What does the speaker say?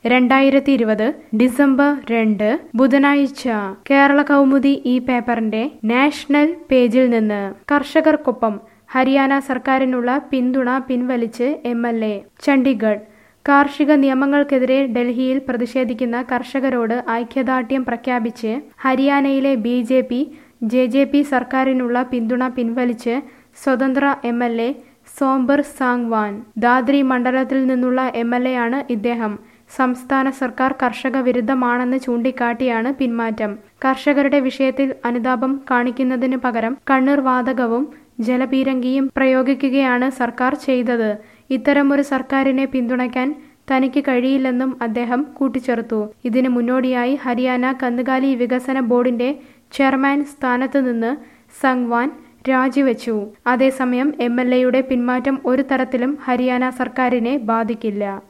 രണ്ടായിരത്തി ഇരുപത് ഡിസംബർ രണ്ട് ബുധനാഴ്ച കേരള കൗമുദി ഈ പേപ്പറിന്റെ നാഷണൽ പേജിൽ നിന്ന് കർഷകർക്കൊപ്പം ഹരിയാന സർക്കാരിനുള്ള പിന്തുണ പിൻവലിച്ച് എം എൽ എ ചണ്ഡീഗഡ് കാർഷിക നിയമങ്ങൾക്കെതിരെ ഡൽഹിയിൽ പ്രതിഷേധിക്കുന്ന കർഷകരോട് ഐക്യദാർഢ്യം പ്രഖ്യാപിച്ച് ഹരിയാനയിലെ B J P J J P സർക്കാരിനുള്ള പിന്തുണ പിൻവലിച്ച് സ്വതന്ത്ര M L A Sombir Sangwan Dadri മണ്ഡലത്തിൽ നിന്നുള്ള എം എൽ എ ആണ് ഇദ്ദേഹം സംസ്ഥാന സർക്കാർ കർഷക വിരുദ്ധമാണെന്ന് ചൂണ്ടിക്കാട്ടിയാണ് പിന്മാറ്റം കർഷകരുടെ വിഷയത്തിൽ അനുതാപം കാണിക്കുന്നതിന് പകരം കണ്ണീർ വാതകവും ജലപീരങ്കിയും പ്രയോഗിക്കുകയാണ് സർക്കാർ ചെയ്തത് ഇത്തരമൊരു സർക്കാരിനെ പിന്തുണയ്ക്കാൻ തനിക്ക് കഴിയില്ലെന്നും അദ്ദേഹം കൂട്ടിച്ചേർത്തു ഇതിന് മുന്നോടിയായി ഹരിയാന കന്നുകാലി വികസന ബോർഡിന്റെ ചെയർമാൻ സ്ഥാനത്ത് നിന്ന് സംഗ്വാൻ രാജിവെച്ചു അതേസമയം എം എൽ എയുടെ പിന്മാറ്റം ഒരു തരത്തിലും ഹരിയാന സർക്കാരിനെ ബാധിക്കില്ല